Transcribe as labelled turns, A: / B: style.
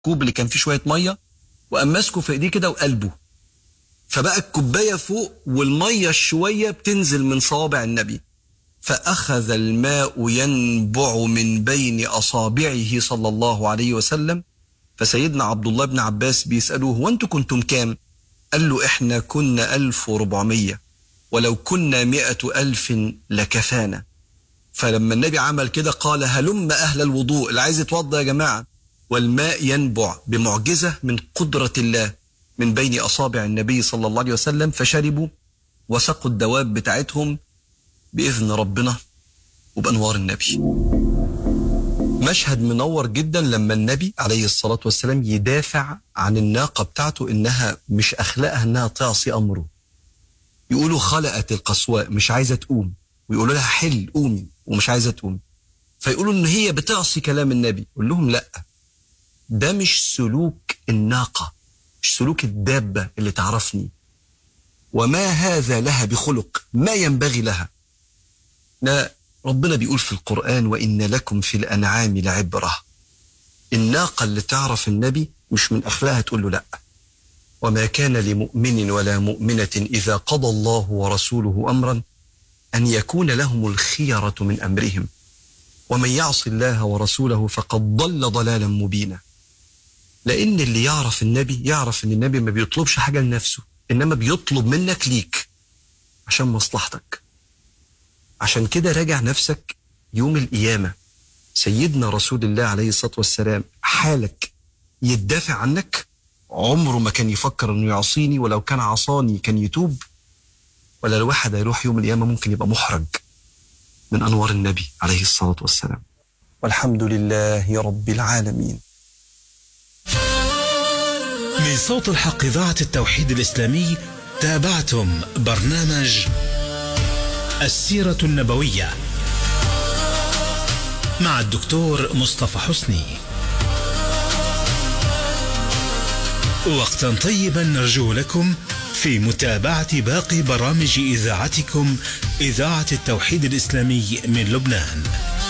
A: الكوب اللي كان فيه شويه ميه وقام ماسكه في ايديه كده وقلبه فبقى الكوبايه فوق والميه الشويه بتنزل من صوابع النبي فاخذ الماء ينبع من بين اصابعه صلى الله عليه وسلم فسيدنا عبد الله بن عباس بيسالوه هو انتوا كنتم كام؟ قال له احنا كنا 1400 ولو كنا مئة ألف لكفانا فلما النبي عمل كده قال هلم أهل الوضوء اللي عايز يتوضى يا جماعة والماء ينبع بمعجزة من قدرة الله من بين أصابع النبي صلى الله عليه وسلم فشربوا وسقوا الدواب بتاعتهم بإذن ربنا وبأنوار النبي مشهد منور جدا لما النبي عليه الصلاة والسلام يدافع عن الناقة بتاعته إنها مش أخلاقها إنها تعصي أمره يقولوا خلقت القصواء مش عايزة تقوم ويقولوا لها حل قومي ومش عايزة تقوم فيقولوا إن هي بتعصي كلام النبي يقول لهم لأ ده مش سلوك الناقة مش سلوك الدابة اللي تعرفني وما هذا لها بخلق ما ينبغي لها لا ربنا بيقول في القرآن وإن لكم في الأنعام لعبرة الناقة اللي تعرف النبي مش من أخلاقها تقول له لأ وما كان لمؤمن ولا مؤمنة إذا قضى الله ورسوله أمرا أن يكون لهم الخيرة من أمرهم ومن يعص الله ورسوله فقد ضل ضلالا مبينا لأن اللي يعرف النبي يعرف أن النبي ما بيطلبش حاجة لنفسه إنما بيطلب منك ليك عشان مصلحتك عشان كده راجع نفسك يوم القيامة سيدنا رسول الله عليه الصلاة والسلام حالك يدافع عنك عمره ما كان يفكر انه يعصيني ولو كان عصاني كان يتوب ولا الواحد هيروح يوم القيامة ممكن يبقى محرج من أنوار النبي عليه الصلاة والسلام والحمد لله رب العالمين
B: من صوت الحق إذاعة التوحيد الإسلامي تابعتم برنامج السيرة النبوية مع الدكتور مصطفى حسني وقتا طيبا نرجو لكم في متابعة باقي برامج إذاعتكم إذاعة التوحيد الإسلامي من لبنان